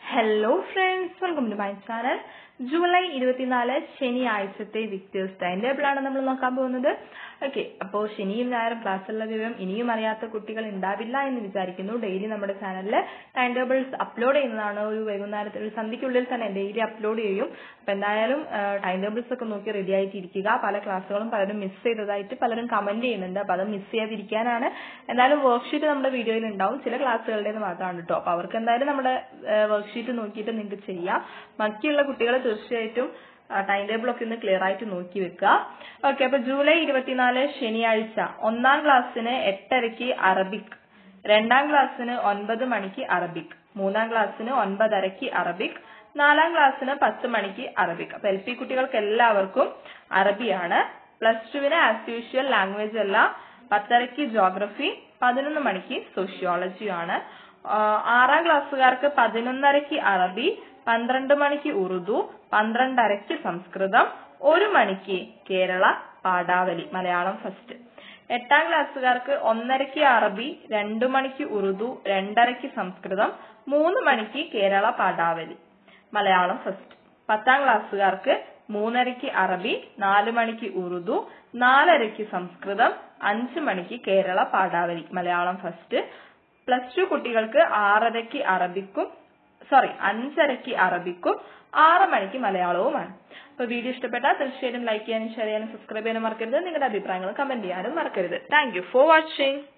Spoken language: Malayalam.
hello friends welcome to my channel July ഇരുപത്തിനാല് ശനിയാഴ്ചത്തെ വിക്ടേഴ്സ് ടൈം ടേബിൾ ആണ് നമ്മൾ നോക്കാൻ പോകുന്നത് ഓക്കെ അപ്പോൾ ശനിയും ഞായറും ക്ലാസ്സുള്ള വിവരം ഇനിയും അറിയാത്ത കുട്ടികൾ ഉണ്ടാവില്ല എന്ന് വിചാരിക്കുന്നു ഡെയിലി നമ്മുടെ ചാനലിൽ ടൈം ടേബിൾസ് അപ്ലോഡ് ചെയ്യുന്നതാണ് ഒരു വൈകുന്നേരത്തിൽ ഒരു സന്ധ്യയ്ക്കുള്ളിൽ തന്നെ ഡെയിലി അപ്ലോഡ് ചെയ്യും അപ്പോൾ എന്തായാലും ടൈം ടേബിൾസ് ഒക്കെ നോക്കി റെഡി ആയിട്ടിരിക്കുക പല ക്ലാസ്സുകളും പലരും മിസ് ചെയ്തതായിട്ട് പലരും കമന്റ് ചെയ്യുന്നുണ്ട് അപ്പോൾ അത് മിസ് ചെയ്യാതിരിക്കാനാണ് എന്തായാലും വർക്ക്ഷീറ്റ് നമ്മുടെ വീഡിയോയിൽ ഉണ്ടാവും ചില ക്ലാസ്സുകളുടേത് മാത്രമാണ് കേട്ടോ അപ്പോൾ അവർക്ക് എന്തായാലും നമ്മുടെ വർക്ക്ഷീറ്റ് നോക്കിയിട്ട് നിങ്ങൾക്ക് ചെയ്യാം ബാക്കിയുള്ള കുട്ടികൾ തീർച്ചയായിട്ടും ടൈം ടേബിൾ ഒക്കെ ഒന്ന് ക്ലിയർ ആയിട്ട് നോക്കി വെക്കുക ഓക്കെ അപ്പൊ ജൂലൈ ഇരുപത്തിനാല് ശനിയാഴ്ച ഒന്നാം ക്ലാസ്സിന് എട്ടരയ്ക്ക് അറബിക് രണ്ടാം ക്ലാസ്സിന് ഒൻപത് മണിക്ക് അറബിക് മൂന്നാം ക്ലാസ്സിന് ഒൻപതരയ്ക്ക് അറബിക് നാലാം ക്ലാസ്സിന് പത്ത് മണിക്ക് അറബിക് അപ്പൊ എൽ പി കുട്ടികൾക്ക് എല്ലാവർക്കും അറബിയാണ് പ്ലസ് ടുവിന് ആസ് യൂഷ്വൽ ലാംഗ്വേജ് അല്ല പത്തരയ്ക്ക് ജോഗ്രഫി പതിനൊന്ന് മണിക്ക് സോഷ്യോളജി ആണ് ആറാം ക്ലാസ്സുകാർക്ക് പതിനൊന്നരയ്ക്ക് അറബി പന്ത്രണ്ട് മണിക്ക് ഉറുദു പന്ത്രണ്ടരയ്ക്ക് സംസ്കൃതം ഒരു മണിക്ക് കേരള പാഠാവലി മലയാളം ഫസ്റ്റ് എട്ടാം ക്ലാസ്സുകാർക്ക് ഒന്നരയ്ക്ക് അറബി രണ്ടു മണിക്ക് ഉറുദു രണ്ടരയ്ക്ക് സംസ്കൃതം മൂന്ന് മണിക്ക് കേരള പാഠാവലി മലയാളം ഫസ്റ്റ് പത്താം ക്ലാസ്സുകാർക്ക് മൂന്നരയ്ക്ക് അറബി നാലു മണിക്ക് ഉറുദു നാലരയ്ക്ക് സംസ്കൃതം അഞ്ചു മണിക്ക് Kerala Padavali Malayalam first plus two കുട്ടികൾക്ക് ആറരയ്ക്ക് അറബിക്കും സോറി അഞ്ചരയ്ക്ക് അറബിക്കും ആറ് മണിക്ക് മലയാളവുമാണ് അപ്പൊ വീഡിയോ ഇഷ്ടപ്പെട്ടാൽ തീർച്ചയായിട്ടും ലൈക്ക് ചെയ്യാനും ഷെയർ ചെയ്യാനും സബ്സ്ക്രൈബ് ചെയ്യാനും മറക്കരുത് നിങ്ങളുടെ അഭിപ്രായങ്ങൾ കമന്റ് ചെയ്യാനും മറക്കരുത് താങ്ക് യു ഫോർ വാച്ചിങ്